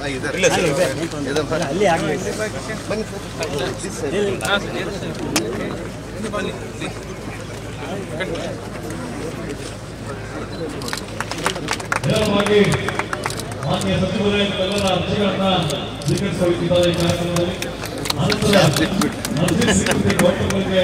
ಅಲ್ಲಿ ಆಗಲಿ ನೇರವಾಗಿ ಮಾನ್ಯ ಸಚಿವರೇ ನಿಮ್ಮೆಲ್ಲರ ಅರ್ಜಿಗಳನ್ನ ಸ್ವೀಕರಿಸಬೇಕಿದ್ದಾರೆ ಈ ಕಾರ್ಯಕ್ರಮದಲ್ಲಿ ಅನಂತರ ನರ್ಸಿಂಗ್ ಸಿಬ್ಬಂದಿ ಡಾಕ್ಟರ್ಗಳಿಗೆ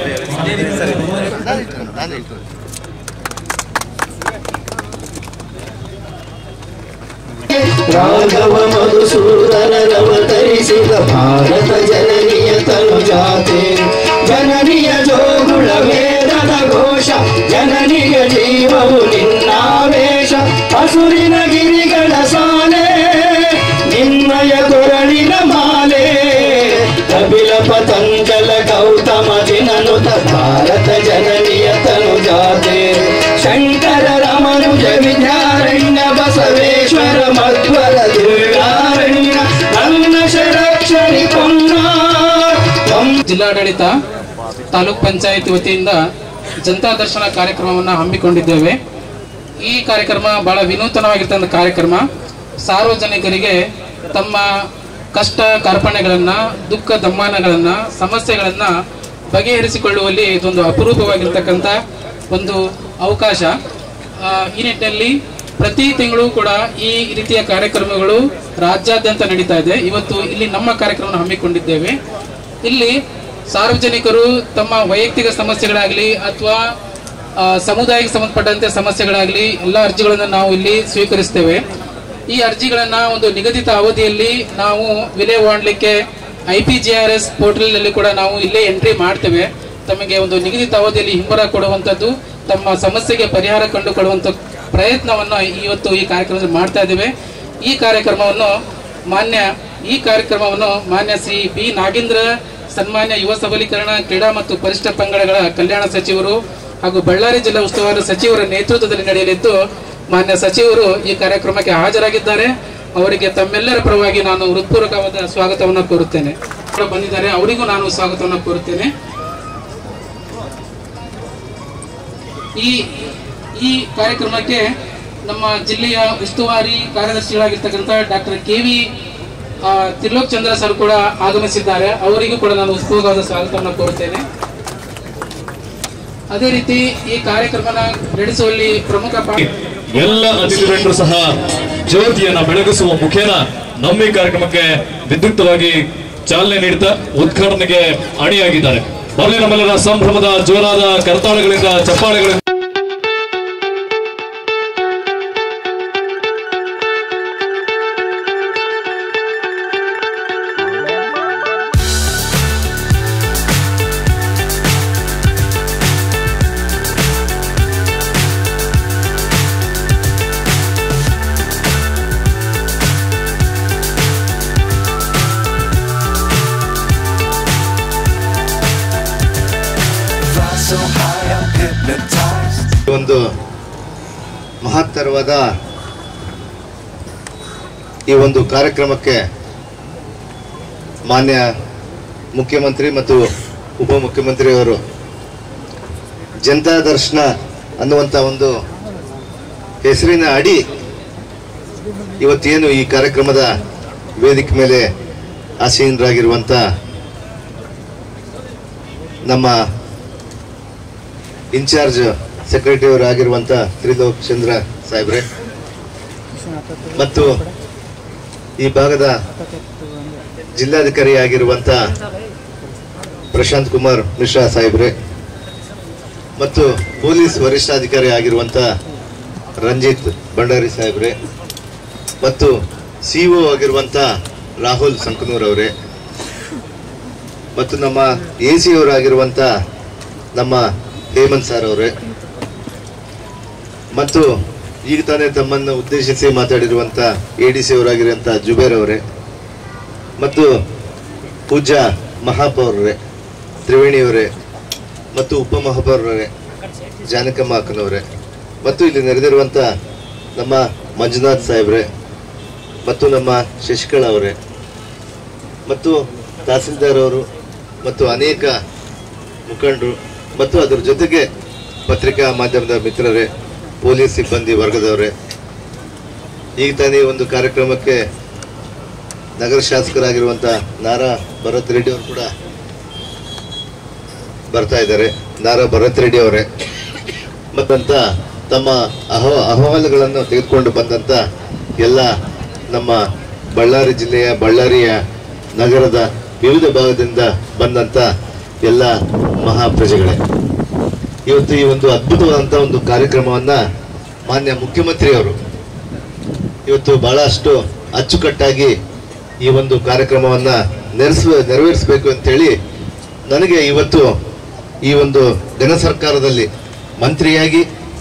ರಾಘವ ಮಧುಸೂದರವತರಿಸಿದ ಭಾರತ ಜನನಿಯ ತನುಜಾತೆ ಜನನಿಯ ಜೋಗುಳ ವೇದದ ಘೋಷ ಜನನಿಯ ಜೀವವು ನಿನ್ನಾವೇಶ ಹಸುರಿನ ಗಿರಿಗಳ ಸಾಲೆ ನಿನ್ನಯ ಕೊರಳಿನ ಮಾಲೆ ಕಪಿಲ ಪತಂಜಲ ಗೌತಮ ದಿನನುತ ಭಾರತ ಜನನಿಯ ತನುಜಾತೆ ಶಂಕರ ರಮನುಜ ವಿದ್ಯಾರಣ್ಯ ಬಸವೇಶ್ವರ ಮಧ್ವರ ದಿವ್ಯಾರಣ್ಯ ನನ್ನ ಶರಕ್ಷಣಿ ಪೊನ್ನ ಜಿಲ್ಲಾಡಳಿತ ತಾಲೂಕ್ ಪಂಚಾಯತ್ ವತಿಯಿಂದ ಜನತಾ ದರ್ಶನ ಕಾರ್ಯಕ್ರಮವನ್ನು ಹಮ್ಮಿಕೊಂಡಿದ್ದೇವೆ ಈ ಕಾರ್ಯಕ್ರಮ ಬಹಳ ವಿನೂತನವಾಗಿರ್ತಕ್ಕಂಥ ಕಾರ್ಯಕ್ರಮ ಸಾರ್ವಜನಿಕರಿಗೆ ತಮ್ಮ ಕಷ್ಟ ಕಾರ್ಪಣ್ಯಗಳನ್ನ ದುಃಖ ದಮ್ಮಾನಗಳನ್ನ ಸಮಸ್ಯೆಗಳನ್ನ ಬಗೆಹರಿಸಿಕೊಳ್ಳುವಲ್ಲಿ ಇದೊಂದು ಅಪರೂಪವಾಗಿರ್ತಕ್ಕಂಥ ಒಂದು ಅವಕಾಶ ಆ, ಈ ನಿಟ್ಟಿನಲ್ಲಿ ಪ್ರತಿ ತಿಂಗಳು ಕೂಡ ಈ ರೀತಿಯ ಕಾರ್ಯಕ್ರಮಗಳು ರಾಜ್ಯಾದ್ಯಂತ ನಡೀತಾ ಇದೆ ಇವತ್ತು ಇಲ್ಲಿ ನಮ್ಮ ಕಾರ್ಯಕ್ರಮವನ್ನು ಹಮ್ಮಿಕೊಂಡಿದ್ದೇವೆ ಇಲ್ಲಿ ಸಾರ್ವಜನಿಕರು ತಮ್ಮ ವೈಯಕ್ತಿಕ ಸಮಸ್ಯೆಗಳಾಗಲಿ ಅಥವಾ ಸಮುದಾಯಕ್ಕೆ ಸಂಬಂಧಪಟ್ಟಂತೆ ಸಮಸ್ಯೆಗಳಾಗಲಿ ಎಲ್ಲ ಅರ್ಜಿಗಳನ್ನು ನಾವು ಇಲ್ಲಿ ಸ್ವೀಕರಿಸ್ತೇವೆ ಈ ಅರ್ಜಿಗಳನ್ನ ಒಂದು ನಿಗದಿತ ಅವಧಿಯಲ್ಲಿ ನಾವು ವಿಲೆ ಮಾಡಲಿಕ್ಕೆ I P G R S ಪೋರ್ಟಲ್ನಲ್ಲಿ ಕೂಡ ನಾವು ಇಲ್ಲೇ ಎಂಟ್ರಿ ಮಾಡ್ತೇವೆ ತಮಗೆ ಒಂದು ನಿಗದಿತ ಅವಧಿಯಲ್ಲಿ ಹಿಂಬರ ಕೊಡುವಂಥದ್ದು ತಮ್ಮ ಸಮಸ್ಯೆಗೆ ಪರಿಹಾರ ಕಂಡುಕೊಳ್ಳುವಂಥ ಪ್ರಯತ್ನವನ್ನು ಇವತ್ತು ಈ ಕಾರ್ಯಕ್ರಮದಲ್ಲಿ ಮಾಡ್ತಾ ಇದ್ದೇವೆ ಈ ಕಾರ್ಯಕ್ರಮವನ್ನು ಮಾನ್ಯ ಈ ಕಾರ್ಯಕ್ರಮವನ್ನು ಮಾನ್ಯ ಶ್ರೀ ಬಿ ನಾಗೇಂದ್ರ ಸನ್ಮಾನ್ಯ ಯುವ ಸಬಲೀಕರಣ ಕ್ರೀಡಾ ಮತ್ತು ಪರಿಷ್ಠ ಪಂಗಡಗಳ ಕಲ್ಯಾಣ ಸಚಿವರು ಹಾಗೂ ಬಳ್ಳಾರಿ ಜಿಲ್ಲಾ ಉಸ್ತುವಾರಿ ಸಚಿವರ ನೇತೃತ್ವದಲ್ಲಿ ನಡೆಯಲಿದ್ದು ಮಾನ್ಯ ಸಚಿವರು ಈ ಕಾರ್ಯಕ್ರಮಕ್ಕೆ ಹಾಜರಾಗಿದ್ದಾರೆ ಅವರಿಗೆ ತಮ್ಮೆಲ್ಲರ ಪರವಾಗಿ ನಾನು ಹೃತ್ಪೂರ್ವಕವಾದ ಸ್ವಾಗತವನ್ನು ಕೋರುತ್ತೇನೆ ಅವರು ಬಂದಿದ್ದಾರೆ ಅವರಿಗೂ ನಾನು ಸ್ವಾಗತವನ್ನು ಕೋರುತ್ತೇನೆ ಈ ಈ ಕಾರ್ಯಕ್ರಮಕ್ಕೆ ನಮ್ಮ ಜಿಲ್ಲೆಯ ಉಸ್ತುವಾರಿ ಕಾರ್ಯದರ್ಶಿಗಳಾಗಿರ್ತಕ್ಕಂಥ doctor K V Trilok Chandra sir ಕೂಡ ಆಗಮಿಸಿದ್ದಾರೆ ಅವರಿಗೂ ಕೂಡ ನಾನು ಉತ್ಪೂರ್ವವಾದ ಸ್ವಾಗತವನ್ನು ಕೋರುತ್ತೇನೆ ಅದೇ ರೀತಿ ಈ ಕಾರ್ಯಕ್ರಮನ ನಡೆಸುವಲ್ಲಿ ಪ್ರಮುಖ ಪಾತ್ರ ಎಲ್ಲ ಅತಿಥಿಗಳು ಸಹ ಜ್ಯೋತಿಯನ್ನ ಬೆಳಗಿಸುವ ಮುಖೇನ ನಮ್ಮ ಈ ಕಾರ್ಯಕ್ರಮಕ್ಕೆ ವಿದ್ಯುಕ್ತವಾಗಿ ಚಾಲನೆ ನೀಡುತ್ತಾ ಉದ್ಘಾಟನೆಗೆ ಅಣಿಯಾಗಿದ್ದಾರೆ ಬರಲಿ ನಮ್ಮೆಲ್ಲರ ಸಂಭ್ರಮದ ಜೋರಾದ ಕರ್ತಾಳಗಳಿಂದ ಚಪ್ಪಾಳೆಗಳಿಂದ ಒಂದು ಮಹತ್ತರವಾದ ಈ ಒಂದು ಕಾರ್ಯಕ್ರಮಕ್ಕೆ ಮಾನ್ಯ ಮುಖ್ಯಮಂತ್ರಿ ಮತ್ತು ಉಪಮುಖ್ಯಮಂತ್ರಿಯವರು ಜನತಾ ದರ್ಶನ ಅನ್ನುವಂಥ ಒಂದು ಹೆಸರಿನ ಅಡಿ ಇವತ್ತೇನು ಈ ಕಾರ್ಯಕ್ರಮದ ವೇದಿಕೆ ಮೇಲೆ ಆಸೀನರಾಗಿರುವಂಥ ನಮ್ಮ ಇನ್ಚಾರ್ಜ್ ಸೆಕ್ರೆಟರಿ ಅವರಾಗಿರುವಂಥ ತ್ರಿಲೋಕ್ ಚಂದ್ರ ಸಾಹೇಬ್ರೆ ಮತ್ತು ಈ ಭಾಗದ ಜಿಲ್ಲಾಧಿಕಾರಿ ಆಗಿರುವಂಥ ಪ್ರಶಾಂತ್ ಕುಮಾರ್ ಮಿಶ್ರಾ ಸಾಹೇಬ್ರೆ ಮತ್ತು ಪೊಲೀಸ್ ವರಿಷ್ಠಾಧಿಕಾರಿ ಆಗಿರುವಂಥ ರಂಜಿತ್ ಭಂಡಾರಿ ಸಾಹೇಬ್ರೆ ಮತ್ತು ಸಿ ಒ ಆಗಿರುವಂಥ ರಾಹುಲ್ ಸಂಕನೂರ್ ಅವರೇ ಮತ್ತು ನಮ್ಮ ಎ ಸಿ ಅವರಾಗಿರುವಂಥ ನಮ್ಮ ಹೇಮಂತ್ ಸರ್ ಅವರೇ ಮತ್ತು ಈಗ ತಾನೇ ತಮ್ಮನ್ನು ಉದ್ದೇಶಿಸಿ ಮಾತಾಡಿರುವಂಥ ಎ ಡಿ ಸಿ ಅವರಾಗಿರುವಂಥ ಜುಬೇರ್ ಅವರೇ ಮತ್ತು ಪೂಜಾ ಮಹಾಪೌರರೇ ತ್ರಿವೇಣಿಯವರೇ ಮತ್ತು ಉಪಮಹಾಪೌರರೇ ಜಾನಕಮ್ಮ ಅಕ್ಕನವರೇ ಮತ್ತು ಇಲ್ಲಿ ನೆರೆದಿರುವಂಥ ನಮ್ಮ ಮಂಜುನಾಥ್ ಸಾಹೇಬ್ರೆ ಮತ್ತು ನಮ್ಮ ಶಶಿಕಲಾ ಅವರೇ ಮತ್ತು ತಹಸೀಲ್ದಾರ್ ಅವರು ಮತ್ತು ಅನೇಕ ಮುಖಂಡರು ಮತ್ತು ಅದರ ಜೊತೆಗೆ ಪತ್ರಿಕಾ ಮಾಧ್ಯಮದ ಮಿತ್ರರೇ ಪೊಲೀಸ್ ಸಿಬ್ಬಂದಿ ವರ್ಗದವರೇ ಈಗ ತಾನೇ ಈ ಒಂದು ಕಾರ್ಯಕ್ರಮಕ್ಕೆ ನಗರ ಶಾಸಕರಾಗಿರುವಂಥ ನಾರಾ ಭರತ್ ರೆಡ್ಡಿ ಅವರು ಕೂಡ ಬರ್ತಾ ಇದ್ದಾರೆ ನಾರಾ ಭರತ್ ರೆಡ್ಡಿ ಅವರೇ ಮತ್ತಂತ ತಮ್ಮ ಅಹವ ಅಹವಾಲುಗಳನ್ನು ತೆಗೆದುಕೊಂಡು ಬಂದಂತ ಎಲ್ಲ ನಮ್ಮ ಬಳ್ಳಾರಿ ಜಿಲ್ಲೆಯ ಬಳ್ಳಾರಿಯ ನಗರದ ವಿವಿಧ ಭಾಗದಿಂದ ಬಂದಂತ ಎಲ್ಲ ಮಹಾಪ್ರಜೆಗಳೇ ಇವತ್ತು ಈ ಒಂದು ಅದ್ಭುತವಾದಂಥ ಒಂದು ಕಾರ್ಯಕ್ರಮವನ್ನ ಮಾನ್ಯ ಮುಖ್ಯಮಂತ್ರಿಯವರು ಇವತ್ತು ಬಹಳಷ್ಟು ಅಚ್ಚುಕಟ್ಟಾಗಿ ಈ ಒಂದು ಕಾರ್ಯಕ್ರಮವನ್ನ ನೆರೆಸುವ ನೆರವೇರಿಸಬೇಕು ಅಂತೇಳಿ ನನಗೆ ಇವತ್ತು ಈ ಒಂದು ಜನ ಸರ್ಕಾರದಲ್ಲಿ ಮಂತ್ರಿಯಾಗಿ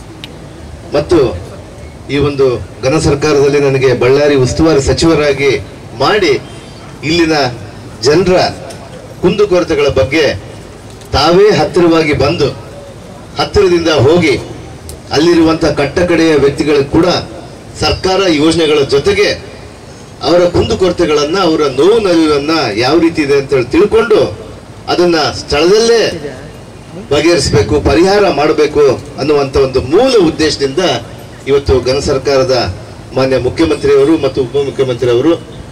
ಮತ್ತು ಈ ಒಂದು ಘನ ಸರ್ಕಾರದಲ್ಲಿ ನನಗೆ ಬಳ್ಳಾರಿ ಉಸ್ತುವಾರಿ ಸಚಿವರಾಗಿ ಮಾಡಿ ಇಲ್ಲಿನ ಜನರ ಕುಂದುಕೊರತೆಗಳ ಬಗ್ಗೆ ತಾವೇ ಹತ್ತಿರವಾಗಿ ಬಂದು ಹತ್ತಿರದಿಂದ ಹೋಗಿ ಅಲ್ಲಿರುವಂಥ ಕಟ್ಟಕಡೆಯ ವ್ಯಕ್ತಿಗಳಿಗೆ ಕೂಡ ಸರ್ಕಾರ ಯೋಜನೆಗಳ ಜೊತೆಗೆ ಅವರ ಕುಂದುಕೊರತೆಗಳನ್ನ ಅವರ ನೋವು ನಲಿವನ್ನ ಯಾವ ರೀತಿ ಇದೆ ಅಂತ ಹೇಳಿ ತಿಳ್ಕೊಂಡು ಅದನ್ನ ಸ್ಥಳದಲ್ಲೇ ಬಗೆಹರಿಸಬೇಕು ಪರಿಹಾರ ಮಾಡಬೇಕು ಅನ್ನುವಂಥ ಒಂದು ಮೂಲ ಉದ್ದೇಶದಿಂದ ಇವತ್ತು ಘನ ಸರ್ಕಾರದ ಮಾನ್ಯ ಮುಖ್ಯಮಂತ್ರಿಯವರು ಮತ್ತು ಉಪಮುಖ್ಯಮಂತ್ರಿಯವರು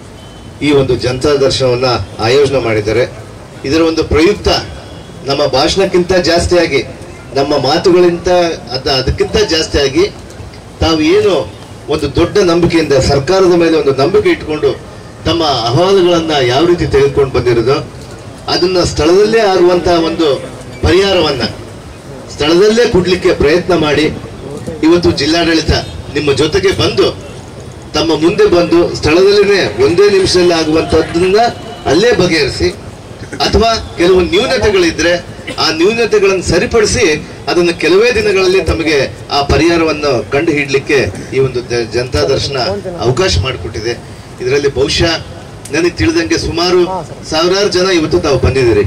ಈ ಒಂದು ಜನತಾ ದರ್ಶನವನ್ನ ಆಯೋಜನೆ ಮಾಡಿದ್ದಾರೆ ಇದರ ಒಂದು ಪ್ರಯುಕ್ತ ನಮ್ಮ ಭಾಷಣಕ್ಕಿಂತ ಜಾಸ್ತಿಯಾಗಿ ನಮ್ಮ ಮಾತುಗಳಿಂತ ಅದ ಅದಕ್ಕಿಂತ ಜಾಸ್ತಿಯಾಗಿ ತಾವು ಏನು ಒಂದು ದೊಡ್ಡ ನಂಬಿಕೆಯಿಂದ ಸರ್ಕಾರದ ಮೇಲೆ ಒಂದು ನಂಬಿಕೆ ಇಟ್ಕೊಂಡು ತಮ್ಮ ಅಹವಾಲುಗಳನ್ನ ಯಾವ ರೀತಿ ತೆಗೆದುಕೊಂಡು ಬಂದಿರೋದು ಅದನ್ನ ಸ್ಥಳದಲ್ಲೇ ಆಗುವಂತಹ ಒಂದು ಪರಿಹಾರವನ್ನ ಸ್ಥಳದಲ್ಲೇ ಕೊಡ್ಲಿಕ್ಕೆ ಪ್ರಯತ್ನ ಮಾಡಿ ಇವತ್ತು ಜಿಲ್ಲಾಡಳಿತ ನಿಮ್ಮ ಜೊತೆಗೆ ಬಂದು ತಮ್ಮ ಮುಂದೆ ಬಂದು ಸ್ಥಳದಲ್ಲೇ ಒಂದೇ ನಿಮಿಷದಲ್ಲಿ ಆಗುವಂತದ್ದನ್ನ ಅಲ್ಲೇ ಬಗೆಹರಿಸಿ ಅಥವಾ ಕೆಲವು ನ್ಯೂನತೆಗಳಿದ್ರೆ ಆ ನ್ಯೂನತೆಗಳನ್ನು ಸರಿಪಡಿಸಿ ಅದನ್ನು ಕೆಲವೇ ದಿನಗಳಲ್ಲಿ ತಮಗೆ ಆ ಪರಿಹಾರವನ್ನು ಕಂಡು ಹಿಡ್ಲಿಕ್ಕೆ ಈ ಒಂದು ದ- ಜನತಾ ದರ್ಶನ ಅವಕಾಶ ಮಾಡಿಕೊಟ್ಟಿದೆ ಇದರಲ್ಲಿ ಬಹುಶಃ ನನಗೆ ತಿಳಿದಂಗೆ ಸುಮಾರು ಸಾವಿರಾರು ಜನ ಇವತ್ತು ತಾವು ಬಂದಿದ್ದೀರಿ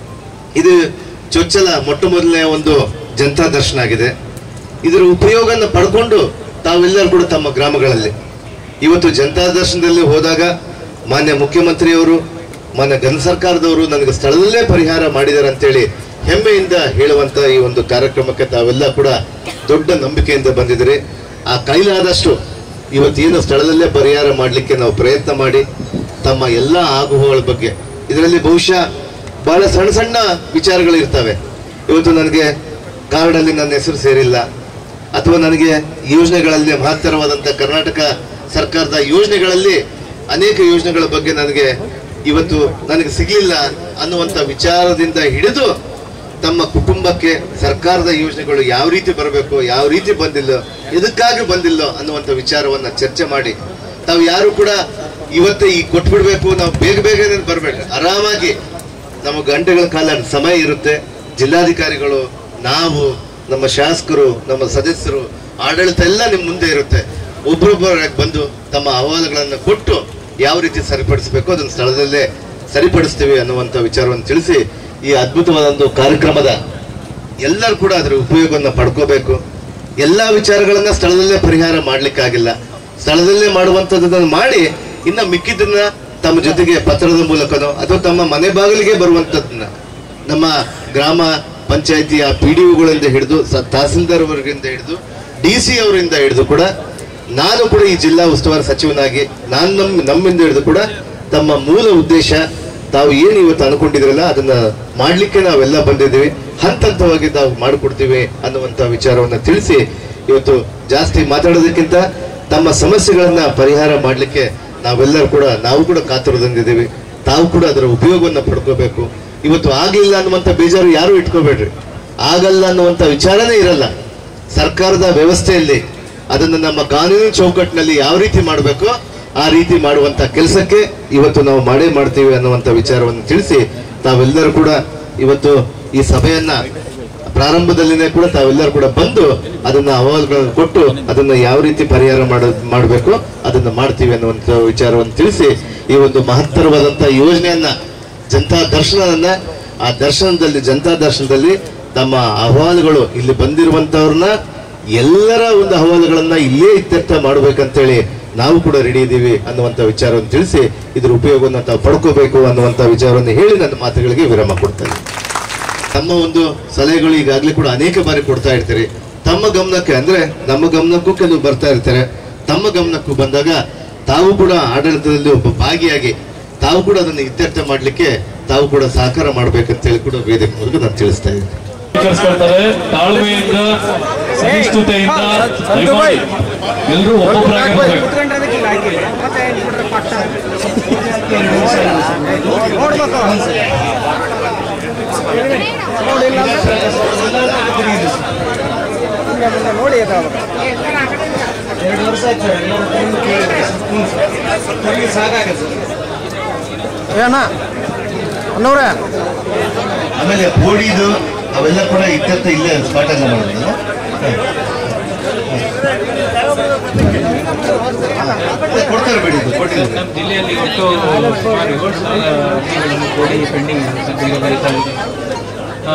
ಇದು ಚೊಚ್ಚಲ ಮೊಟ್ಟ ಮೊದಲನೇ ಒಂದು ಜನತಾ ದರ್ಶನ ಆಗಿದೆ ಇದರ ಉಪಯೋಗನ ಪಡ್ಕೊಂಡು ತಾವೆಲ್ಲರೂ ಕೂಡ ತಮ್ಮ ಗ್ರಾಮಗಳಲ್ಲಿ ಇವತ್ತು ಜನತಾ ದರ್ಶನದಲ್ಲಿ ಹೋದಾಗ ಮಾನ್ಯ ಮುಖ್ಯಮಂತ್ರಿಯವರು ಮಾನ್ಯ ಘನ ಸರ್ಕಾರದವರು ನನಗೆ ಸ್ಥಳದಲ್ಲೇ ಪರಿಹಾರ ಮಾಡಿದ್ದಾರೆ ಅಂತೇಳಿ ಹೆಮ್ಮೆಯಿಂದ ಹೇಳುವಂತ ಈ ಒಂದು ಕಾರ್ಯಕ್ರಮಕ್ಕೆ ತಾವೆಲ್ಲ ಕೂಡ ದೊಡ್ಡ ನಂಬಿಕೆಯಿಂದ ಬಂದಿದ್ದೀರಿ ಆ ಕೈಲಾದಷ್ಟು ಇವತ್ತೇನು ಸ್ಥಳದಲ್ಲೇ ಪರಿಹಾರ ಮಾಡಲಿಕ್ಕೆ ನಾವು ಪ್ರಯತ್ನ ಮಾಡಿ ತಮ್ಮ ಎಲ್ಲ ಆಗುಹೋಗಳ ಬಗ್ಗೆ ಇದರಲ್ಲಿ ಬಹುಶಃ ಬಹಳ ಸಣ್ಣ ಸಣ್ಣ ವಿಚಾರಗಳು ಇರ್ತವೆ ಇವತ್ತು ನನಗೆ ಕಾರ್ಡಲ್ಲಿ ನನ್ನ ಹೆಸರು ಸೇರಿಲ್ಲ ಅಥವಾ ನನಗೆ ಯೋಜನೆಗಳಲ್ಲಿ ಮಹತ್ತರವಾದಂಥ ಕರ್ನಾಟಕ ಸರ್ಕಾರದ ಯೋಜನೆಗಳಲ್ಲಿ ಅನೇಕ ಯೋಜನೆಗಳ ಬಗ್ಗೆ ನನಗೆ ಇವತ್ತು ನನಗೆ ಸಿಗ್ಲಿಲ್ಲ ಅನ್ನುವಂಥ ವಿಚಾರದಿಂದ ಹಿಡಿದು ತಮ್ಮ ಕುಟುಂಬಕ್ಕೆ ಸರ್ಕಾರದ ಯೋಜನೆಗಳು ಯಾವ ರೀತಿ ಬರಬೇಕು ಯಾವ ರೀತಿ ಬಂದಿಲ್ಲ ಎದಕ್ಕಾಗಿ ಬಂದಿಲ್ಲ ಅನ್ನುವಂಥ ವಿಚಾರವನ್ನ ಚರ್ಚೆ ಮಾಡಿ ತಾವು ಯಾರು ಕೂಡ ಇವತ್ತೇ ಈ ಕೊಟ್ಬಿಡ್ಬೇಕು ನಾವು ಬೇಗ ಬೇಗನೆ ಬರ್ಬೇಕು ಆರಾಮಾಗಿ ನಮ್ಮ ಗಂಟೆಗಳ ಕಾಲ ಸಮಯ ಇರುತ್ತೆ ಜಿಲ್ಲಾಧಿಕಾರಿಗಳು ನಾವು ನಮ್ಮ ಶಾಸಕರು ನಮ್ಮ ಸದಸ್ಯರು ಆಡಳಿತ ಎಲ್ಲ ನಿಮ್ಮ ಮುಂದೆ ಇರುತ್ತೆ ಒಬ್ಬರೊಬ್ಬರಾಗಿ ಬಂದು ತಮ್ಮ ಅಹವಾಲುಗಳನ್ನು ಕೊಟ್ಟು ಯಾವ ರೀತಿ ಸರಿಪಡಿಸಬೇಕು ಅದನ್ನ ಸ್ಥಳದಲ್ಲೇ ಸರಿಪಡಿಸ್ತೀವಿ ಅನ್ನುವಂಥ ವಿಚಾರವನ್ನು ತಿಳಿಸಿ ಈ ಅದ್ಭುತವಾದ ಒಂದು ಕಾರ್ಯಕ್ರಮದ ಎಲ್ಲರೂ ಕೂಡ ಅದರ ಉಪಯೋಗವನ್ನ ಪಡ್ಕೋಬೇಕು ಎಲ್ಲಾ ವಿಚಾರಗಳನ್ನ ಸ್ಥಳದಲ್ಲೇ ಪರಿಹಾರ ಮಾಡ್ಲಿಕ್ಕಾಗಿಲ್ಲ ಸ್ಥಳದಲ್ಲೇ ಮಾಡುವಂತದ್ದನ್ನ ಮಾಡಿ ಇನ್ನ ಮಿಕ್ಕಿದ್ದನ್ನ ತಮ್ಮ ಜೊತೆಗೆ ಪತ್ರದ ಮೂಲಕನೋ ಅಥವಾ ತಮ್ಮ ಮನೆ ಬಾಗಿಲಿಗೆ ಬರುವಂತದ್ದನ್ನ ನಮ್ಮ ಗ್ರಾಮ ಪಂಚಾಯತಿಯ ಪಿ ಡಿ ಒಗಳಿಂದ ಹಿಡಿದು ಸ- ತಹಸೀಲ್ದಾರ್ ಅವರಿಂದ ಹಿಡಿದು ಡಿ ಸಿ ಅವರಿಂದ ಹಿಡಿದು ಕೂಡ ನಾನು ಕೂಡ ಈ ಜಿಲ್ಲಾ ಉಸ್ತುವಾರಿ ಸಚಿವನಾಗಿ ನಾನು ನಮ್ಮ ನಮ್ಮಿಂದ ಹಿಡಿದು ಕೂಡ ತಮ್ಮ ಮೂಲ ಉದ್ದೇಶ ತಾವು ಏನು ಇವತ್ತು ಅನ್ಕೊಂಡಿದ್ರಲ್ಲ ಅದನ್ನ ಮಾಡ್ಲಿಕ್ಕೆ ನಾವೆಲ್ಲ ಬಂದಿದ್ದೀವಿ ಹಂತ ಹಂತವಾಗಿ ನಾವು ಮಾಡಿಕೊಡ್ತೀವಿ ಅನ್ನುವಂತ ವಿಚಾರವನ್ನ ತಿಳಿಸಿ ಇವತ್ತು ಜಾಸ್ತಿ ಮಾತಾಡೋದಕ್ಕಿಂತ ತಮ್ಮ ಸಮಸ್ಯೆಗಳನ್ನ ಪರಿಹಾರ ಮಾಡ್ಲಿಕ್ಕೆ ನಾವೆಲ್ಲರೂ ಕೂಡ ನಾವು ಕೂಡ ಕಾತುರದಿಂದಿದ್ದೀವಿ ತಾವು ಕೂಡ ಅದರ ಉಪಯೋಗವನ್ನ ಪಡ್ಕೋಬೇಕು ಇವತ್ತು ಆಗ್ಲಿಲ್ಲ ಅನ್ನುವಂತ ಬೇಜಾರು ಯಾರು ಇಟ್ಕೋಬೇಡ್ರಿ ಆಗಲ್ಲ ಅನ್ನುವಂತ ವಿಚಾರನೇ ಇರಲ್ಲ ಸರ್ಕಾರದ ವ್ಯವಸ್ಥೆಯಲ್ಲಿ ಅದನ್ನು ನಮ್ಮ ಕಾನೂನು ಚೌಕಟ್ಟಿನಲ್ಲಿ ಯಾವ ರೀತಿ ಮಾಡಬೇಕೋ ಆ ರೀತಿ ಮಾಡುವಂತ ಕೆಲಸಕ್ಕೆ ಇವತ್ತು ನಾವು ಮಾಡೇ ಮಾಡ್ತೀವಿ ಅನ್ನುವಂತ ವಿಚಾರವನ್ನು ತಿಳಿಸಿ ತಾವೆಲ್ಲರೂ ಕೂಡ ಇವತ್ತು ಈ ಸಭೆಯನ್ನ ಪ್ರಾರಂಭದಲ್ಲಿನೇ ಕೂಡ ತಾವೆಲ್ಲರೂ ಕೂಡ ಬಂದು ಅದನ್ನ ಅಹವಾಲುಗಳನ್ನು ಕೊಟ್ಟು ಅದನ್ನ ಯಾವ ರೀತಿ ಪರಿಹಾರ ಮಾಡ ಮಾಡಬೇಕು ಅದನ್ನ ಮಾಡ್ತೀವಿ ಅನ್ನುವಂತ ವಿಚಾರವನ್ನು ತಿಳಿಸಿ ಈ ಒಂದು ಮಹತ್ತರವಾದಂತ ಯೋಜನೆಯನ್ನ ಜನತಾ ದರ್ಶನವನ್ನ ಆ ದರ್ಶನದಲ್ಲಿ ಜನತಾ ದರ್ಶನದಲ್ಲಿ ತಮ್ಮ ಅಹವಾಲುಗಳು ಇಲ್ಲಿ ಬಂದಿರುವಂತವ್ರನ್ನ ಎಲ್ಲರ ಒಂದು ಅಹವಾಲುಗಳನ್ನ ಇಲ್ಲೇ ಇತ್ಯರ್ಥ ಮಾಡ್ಬೇಕಂತೇಳಿ ನಾವು ಕೂಡ ರೆಡಿ ಇದ್ದೀವಿ ಅನ್ನುವಂತ ವಿಚಾರವನ್ನು ತಿಳಿಸಿ ಇದ್ರ ಉಪಯೋಗವನ್ನು ತಾವು ಪಡ್ಕೋಬೇಕು ಅನ್ನುವಂತ ವಿಚಾರವನ್ನು ಹೇಳಿ ನನ್ನ ಮಾತುಗಳಿಗೆ ವಿರಾಮ ಕೊಡ್ತೇನೆ ತಮ್ಮ ಒಂದು ಸಲಹೆಗಳು ಈಗಾಗಲೇ ಕೂಡ ಅನೇಕ ಬಾರಿ ಕೊಡ್ತಾ ಇರ್ತೀರಿ ತಮ್ಮ ಗಮನಕ್ಕೆ ಅಂದ್ರೆ ನಮ್ಮ ಗಮನಕ್ಕೂ ಕೆಲವು ಬರ್ತಾ ಇರ್ತಾರೆ ತಮ್ಮ ಗಮನಕ್ಕೂ ಬಂದಾಗ ತಾವು ಕೂಡ ಆಡಳಿತದಲ್ಲಿ ಒಬ್ಬ ಭಾಗಿಯಾಗಿ ತಾವು ಕೂಡ ಅದನ್ನು ಇತ್ಯರ್ಥ ಮಾಡಲಿಕ್ಕೆ ತಾವು ಕೂಡ ಸಹಕಾರ ಮಾಡ್ಬೇಕಂತ ಹೇಳಿ ಕೂಡ ವೇದಿಕೆ ಮೂಲಕ ನಾನು ತಿಳಿಸ್ತಾ ಇದ್ದೀನಿ ಸ್ವೀಕರಿಸ್ಕೊಳ್ತಾರೆ ತಾಳ್ಮೆಯಿಂದ ಸಹಿಷ್ಣುತೆಯಿಂದ ದಯಮಾಡಿ ಎಲ್ಲರೂ ಒಬ್ಬೊಬ್ಬರಾಗಿ ಬರ್ಬೇಕು. ನೋಡಿ ಏನ ಅನ್ನವ್ರೆ ಆಮೇಲೆ ಬೋಡಿದು ಅವೆಲ್ಲ ಕೂಡ ಇತ್ಯರ್ಥ ಇಲ್ಲೇ ಸ್ಪಾಟ್ ಎಲ್ಲ ಮಾಡೋದಲ್ಲ ಕೊಡ್ತಾರೆ ಬಿಡಿ ಇದು ಕೊಟ್ಟಿಲ್ಲ ನಮ್ಮ ಜಿಲ್ಲೆಯಲ್ಲಿ ಒಟ್ಟು ಸುಮಾರು ಏಳು ಸಾವಿರ ಅರ್ಜಿಗಳನ್ನು ಕೊಡಿ ಪೆಂಡಿಂಗ್ ಸದ್ಯ ಬರೀತಾ ಇದೆ ಹಾ.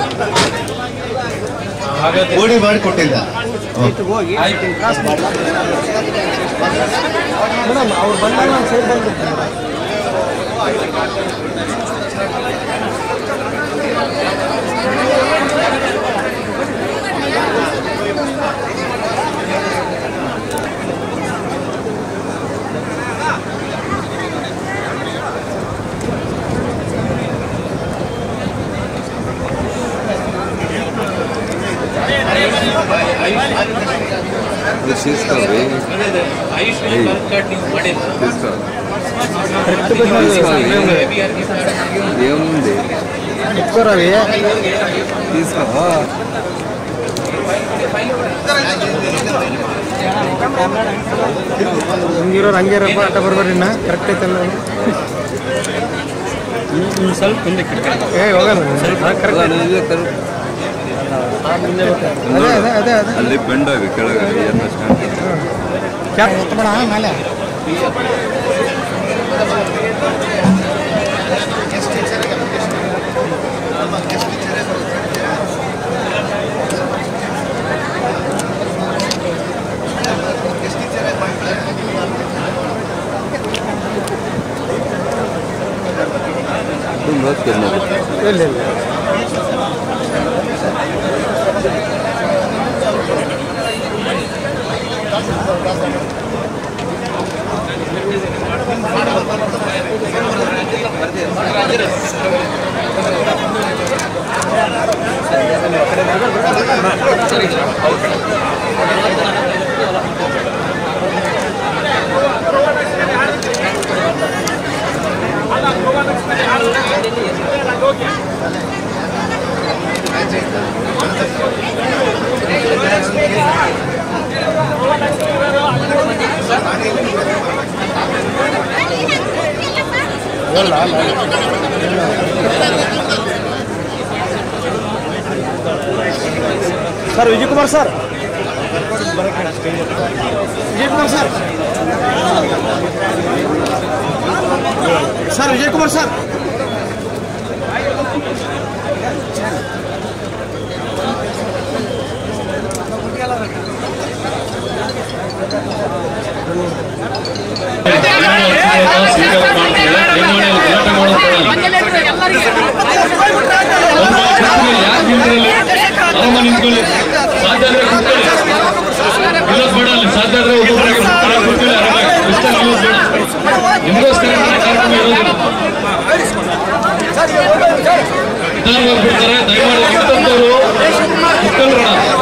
ಹಾಗಾದ್ರೆ ಬೋಡಿ ಮಾಡಿ ಕೊಟ್ಟಿಲ್ಲ ಆಯ್ತು ಮೇಡಮ್ ಅವ್ರು ಬಂದಾಗ ನಾನು ಸೈಡ್ ಬಂದ್ಬಿಡ್ತೀನಿ ಆಯುಷ್ಮಾನ್ ಭಾರತ್ ಕಾರ್ಡ್ ನೀವು ಮಾಡಿಲ್ಲ ఏముంది ಇಟ್ಕೋರವಿ తీసుకో ಹಂಗಿರೋರು ಹಂಗೆ ಇರಪ್ಪ ಅಡ್ಡ ಬರ್ಬೇಡ್ರಿ ಇನ್ನ ಕರೆಕ್ಟ್ ಐತಲ್ಲ ಸ್ವಲ್ಪ ಮುಂದಕ್ಕೆ ಏ ಹೋಗಲ್ಲ ಕರೆಕ್ಟ್ ಅದೇ ಅದೇ ಅದೇ ಅದೇ ಅಲ್ಲಿ ಬೆಂಡಾಗ ಕೆಳಗೆ ಎಲ್ಲ ಸ್ಟ್ಯಾಂಡ್ ಕ್ಯಾಪ್ ಎತ್ತಬೇಡ ಮೇಲೆ ತುಂಬ ಕೆಮ್ಮು ಇಲ್ಲ ಇಲ್ಲ sir Vijay Kumar sir Vijay Kumar sir sir Vijay Kumar sir ಸ್ವೀಕಾರ ಮಾಡ್ತಾರೆ ದಯಮಾಡಿ ಅಲ್ಲಿ ಗಲಾಟೆ ಮಾಡೋದು ಬೇಡ. ಒಬ್ಬ ಕೂತ್ಕೊಳ್ಳಿ, ಯಾಕೆ ನಿಂತ್ರಲ್ಲಿ? ಆರಾಮ ನಿಂತ್ಕೊಳ್ಳಿ ಸಾಧ್ಯ ಆದ್ರೆ ಕೂತ್ಕೊಳ್ಳಿ ನಿಲ್ಲೋದ್ ಬೇಡ ಅಲ್ಲಿ ಸಾಧ್ಯ ಆದ್ರೆ ಒಬ್ಬೊಬ್ಬರಿಗೆ ಆರಾಮ ಕೂತ್ಕೊಳ್ಳಿ ಆರಾಮಾಗಿ ಇಷ್ಟ ನಿಲ್ಲೋದ್ ಬೇಡ ನಿಮಗೋಸ್ಕರ ಈ ಕಾರ್ಯಕ್ರಮ ಇರೋದು ನಿಧಾನವಾಗಿ ಬಿಡ್ತಾರೆ ದಯಮಾಡಿ ನಿಂತಂತವ್ರು ಕುತ್ಕೊಳ್ರಣ